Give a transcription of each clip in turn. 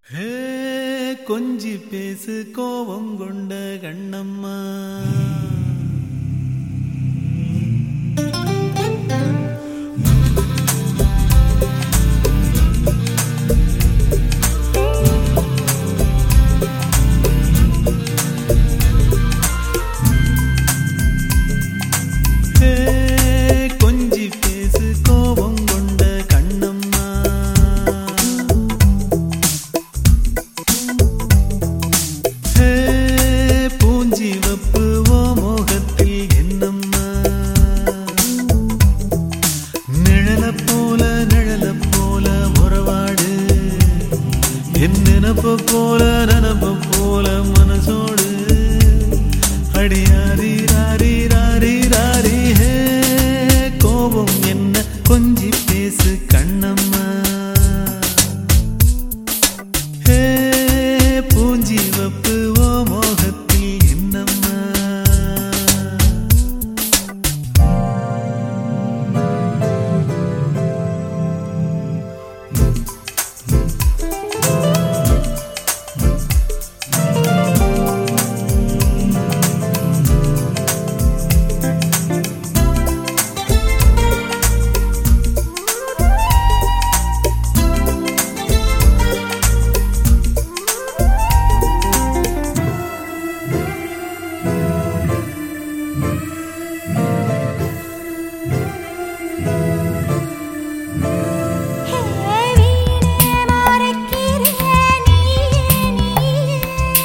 ஹே கொஞ்சி பேசு கோபம் கொண்ட கண்ணம்மா ஹே கொஞ்சி பேசு கோபம் கொண்ட கண்ணம்மா ஹே பூஞ்சி வப்பு ஓ மோகத்தில் என்னம்மா நிழல போல நிழல போல உறவாடு என் நினப்ப போல நினப்ப போல மனசோடு அடியாரி ராரி ராரி ராரி ஹே கோபம் என்ன கொஞ்சி பேசு கண்ணம்மா ஹே பூஞ்சி வப்பு ஓ மோகத்தில் என்னம்மா ஹே வீணே மறக்கிறே நீயே நீயே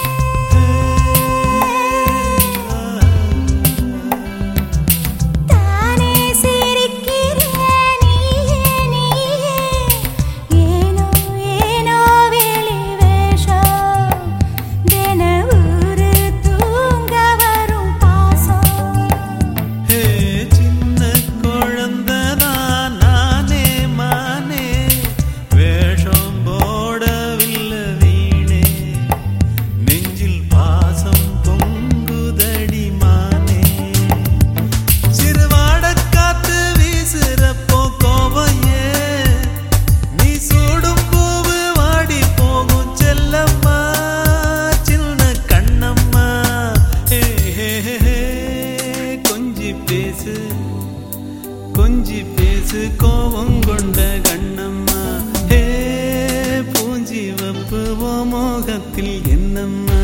தானே சிரிக்கிறே நீயே நீயே ஏனோ ஏனோ வெளி வேஷம் தினவூரு தூங்க வரும் பாசம் ஹே சின்ன குழந்ததான் நானே மானே வேஷம் போடவில்லை வீணே நெஞ்சில் பாசம் பொங்குதடி மானே சிறுவாடக் காத்து வீசுறப்போ கோவையே நீ சூடும் பூவு வாடி போகும் செல்லம்மா சின்ன கண்ணம்மா ஹே ஹே ஹே, ஹே கொஞ்சி பேசு கொஞ்சி பேசு கோவம் கொண்ட கண்ணம்மா ஹே பூஞ்சி வப்பு ஓ மோகத்தில் என்னம்மா